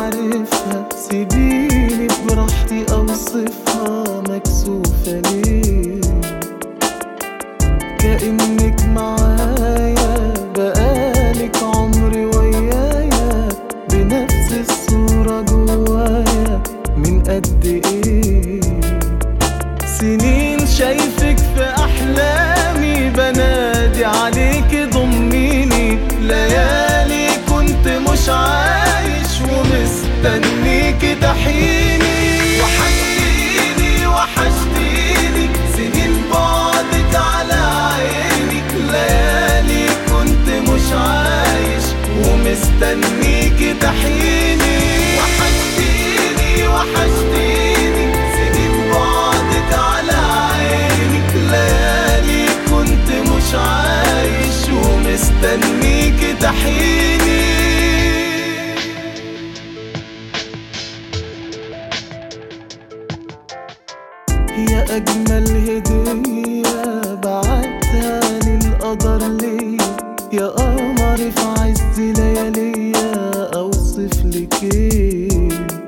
عارفها سيبيني براحتي اوصفها مكسوفة ليه كأنك معايا بقالك عمري ويايا بنفس الصورة جوايا من قد ايه سنين شايفك في احلامي بنادي عليك ضميني ليالي كنت مش عايش ومستنيك تحيني وحشتيني وحشتيني سنين بعدك على عيني ليالي كنت مش عايش ومستنيك تحيني وحشتيني وحشتيني سنين بعدك على عيني ليالي كنت مش عايش ومستنيك تحيني يا أجمل هدية بعتها للقدر ليا يا قمر في عز لياليا أوصف لك إيه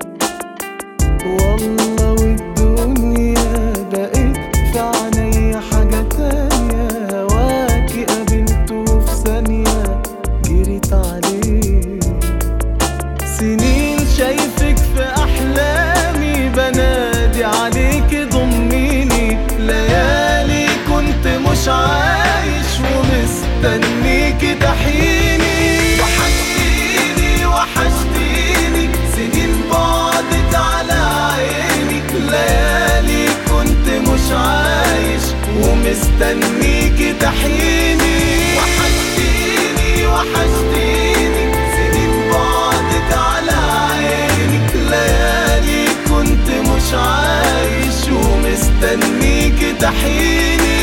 والله والدنيا بقت في عينيا حاجة تانية هواكي قابلته في ثانية جريت عليه سنين شايفك في احلامي بنادي عليك ضميني ليالي كنت مش عايش ومستنيك تحيني وحشتيني وحشتيني سنين بعدت على عيني ليالي كنت مش عايش ومستنيك تحيني وحشتيني وحشتيني سنين بعدت على عيني ليالي كنت مش عايش ومستنيك تحيني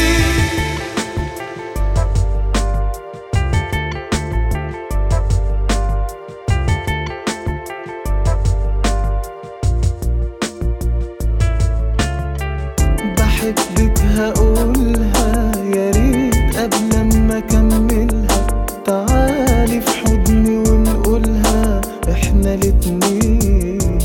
بحبك هقولها يا ريت قبل ما اكملها تعالي في حضني ونقولها احنا الاتنين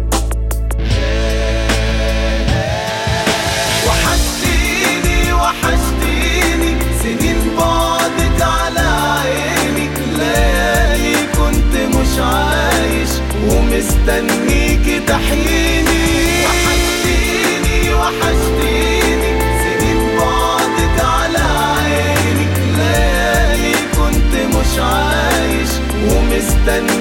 وحشتيني وحشتيني سنين بعدك على عيني ليالي كنت مش عايش ومستنيك تحيني وحشتيني وحشتيني سنين بعدك على عيني ليالي كنت مش عايش ومستنيك